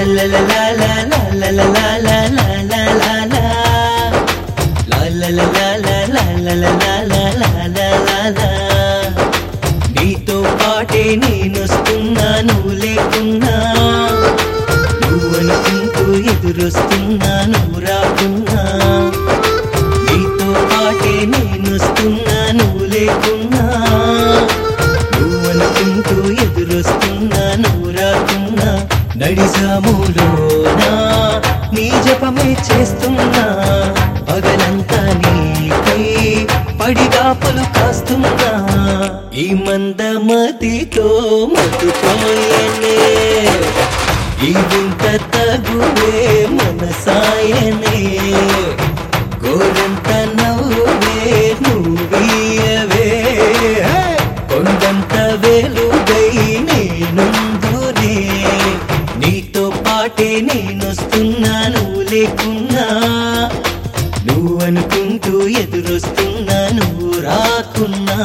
నీతో పాటే నేనొస్తున్నా నువ్వు లేకున్నా నువ్వు అనుకుంటూ ఎదురొస్తున్నా నువ్వు రాకున్నా నీతో పాటే నేనొస్తున్నా నువ్వు లేకున్నా నువ్వు అనుకుంటూ ఎదురొస్తున్నా నువ్వు రాకున్నా నడిజాములోనా నీ జపమే చేస్తున్నా పగలంతా నీకై పడిగాపులు కాస్తున్నా ఈ మందమతితో మతిపోయనే ఈ వింత తగువే మనసాయనే గోరంత నవ్వే నువ్వీయవే కొండంత వెలుగై నేనుందునే నీతో పాటే నేనొస్తున్నా నువ్వు లేకున్నా నువ్వు అనుకుంటూ ఎదురొస్తున్నా నువ్వు రాకున్నా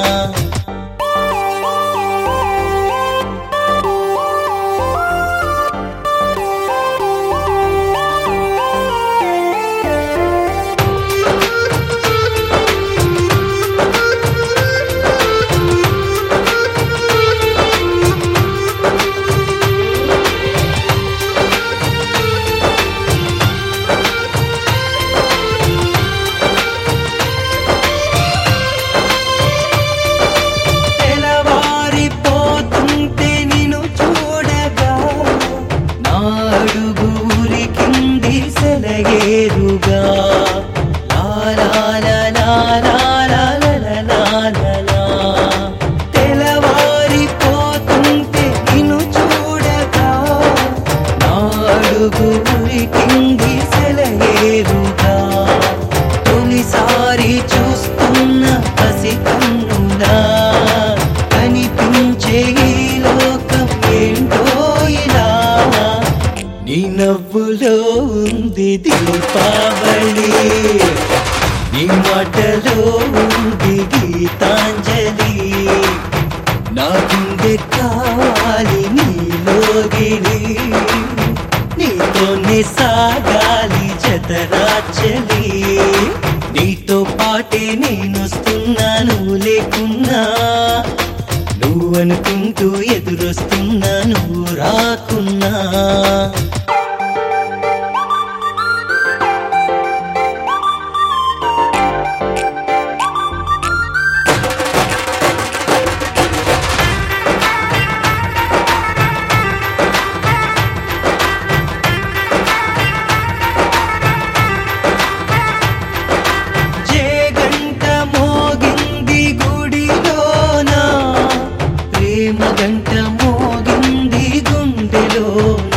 తెలవారిపోతుంటే నిన్ను చూడగా నాడుగు కింది సెలయేరుగా తెలవారిపోతుంటే నిన్ను చూడగా నాడుగు కింది సెలయేరుగా తొలిసారి చూస్తున్న పసి కన్నులా కనిపించే ఈ లోకం ఏంటో ఇలా నీ నవ్వులో ఉంది దీపావళి నీ మాటలో ఉంది గీతాంజలి నా గుండె కావాలి నీలోగిలి నీతోనే సాగాలి జతరాచలి నీతో పాటే నేనొస్తున్నా నువ్వు లేకున్నా నువ్వు అనుకుంటూ ఎదురొస్తున్నా నువ్వు రాకున్నా జయగంట మోగింది గుడిలోన ప్రేమ గంట మోగింది గుండెలోన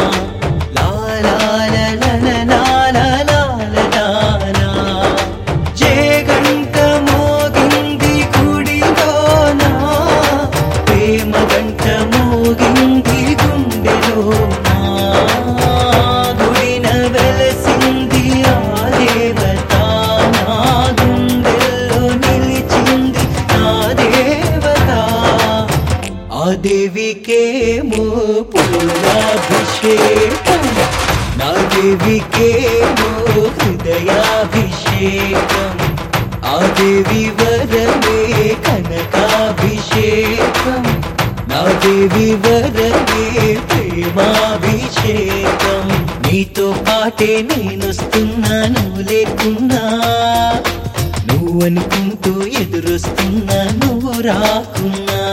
లాలాలలలలాలలాలలా. జయగంట మోగింది గుడిలోన ప్రేమ గంట మోగింది గుండెలోన గుడిన వెలసింది ఆ దేవత నా గుండెల్లో నిలిచింది నా దేవత ఆ దేవికేమో పూలాభిషేకం నా దేవికేమో హృదయాభిషేకం ఆ దేవి వరమే కనకాభిషేకం నా దేవి వరమే ప్రేమాభిషేకం నీతో పాటే నేనొస్తున్నా నువ్వు లేకున్నా నువ్వు అనుకుంటూ ఎదురొస్తున్నా నువ్వు రాకున్నా